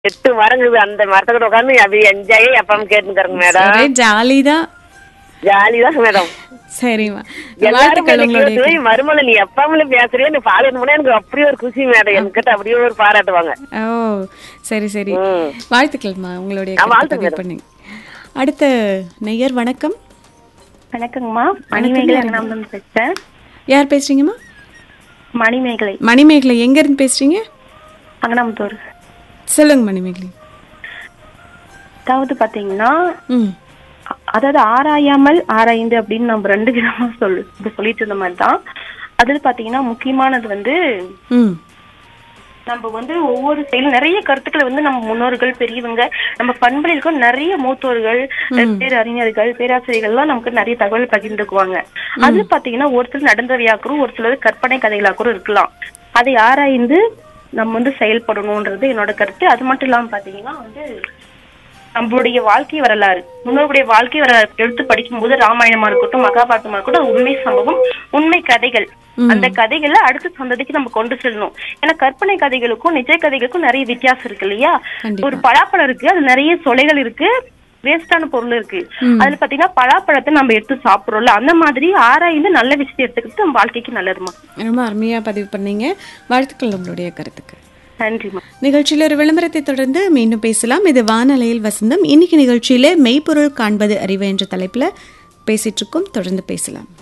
எட்டு மரங்குது அந்த மரத்துக்கிட்ட உட்காந்து அப்படி என்ஜாய் எப்பவும் கேட்டுக்கிறேங்க மேடம் ஒரே ஜாலி தான் ஜாலி தான் மேடம் சரிம்மா எல்லாரும் வாழ்த்துக்கள் உங்களுடைய கேட்டு மருமலை நீ எப்பவுமே பேசுறியே நீ பாடணும்னா எனக்கு அப்படியே ஒரு குஷி மேடம் என்கிட்ட அப்படியே ஒரு பாராட்டுவாங்க ஓ சரி சரி ம். வாழ்த்துக்கள்மா உங்களுடைய ஆ, கருத்தை வாழ்த்துக்கள் பதிவு பண்ணி அடுத்த நெய்யர் வணக்கம் வணக்கங்கம்மா மணிமேகலை அங்கனாமம் பேசுறேன் யார் பேசுறீங்கம்மா மணிமேகலை மணிமேகலை எங்க இருந்து பேசுறீங்க அங்கனாமத்தூர் சொல்லுங்க மணிமேகலை அதாவது பாத்தீங்கன்னா ம் அ- அதாவது ஆராயாமல் ஆராய்ந்து அப்படின்னு நம்ம ரெண்டு விதமா சொல் இப்ப சொல்லிட்டு இருந்த மாதிரி தான் அதுல பாத்தீங்கன்னா முக்கியமானது வந்து ம் நம்ம வந்து ஒவ்வொரு செயலும் நிறைய கருத்துக்களை வந்து நம்ம முன்னோர்கள் பெரியவங்க நம்ம பண்புகளுக்கும் நிறைய மூத்தோர்கள் பேரறிஞர்கள் பேராசிரியர்கள்லாம் நமக்கு நிறைய தகவல் பகிர்ந்துக்குவாங்க அது பாத்தீங்கன்னா ஒரு சிலர் நடந்தவையாக்கும் ஒரு சிலர் கற்பனை கதைகளாக்கும் இருக்கலாம் அதை ஆராய்ந்து நம்ம வந்து செயல்படணும்ன்றது என்னோட கருத்து அது மட்டும் இல்லாம பாத்தீங்கன்னா வந்து நம்மளுடைய வாழ்க்கை வரலாறு முன்னோருடைய வாழ்க்கை வரலாறு எடுத்து படிக்கும்போது ராமாயணமா இருக்கட்டும் மகாபாரதமா இருக்கட்டும் அது உண்மை சம்பவம் உண்மை கதைகள் அந்த கதைகளை அடுத்த சந்ததிக்கு நம்ம கொண்டு செல்லணும் ஏன்னா கற்பனை கதைகளுக்கும் நிஜ கதைகளுக்கும் நிறைய வித்தியாசம் இருக்கு இல்லையா கண்டிப்பா. ஒரு பலாப்பழம் இருக்கு அது நிறைய சொலைகள் இருக்கு வேஸ்டான பொருள் இருக்கு அதுல பாத்தீங்கன்னா பலாப்பழத்தை நம்ம எடுத்து சாப்பிடுறோம்ல அந்த மாதிரி ஆராய்ந்து நல்ல விஷயத்தை எடுத்துக்கிட்டு நம்ம வாழ்க்கைக்கு நல்லதுமா ரொம்ப அருமையா பதிவு பண்ணீங்க வாழ்த்துக்கள் உங்களுடைய கருத்துக்கு நன்றிமா நிகழ்ச்சியில் ஒரு விளம்பரத்தை தொடர்ந்து மீண்டும் பேசலாம் இது வானலையில் வசந்தம் இன்னைக்கு நிகழ்ச்சியில மெய்ப்பொருள் காண்பது அறிவு என்ற தலைப்புல பேசிட்டு இருக்கோம் தொடர்ந்து பேசலாம்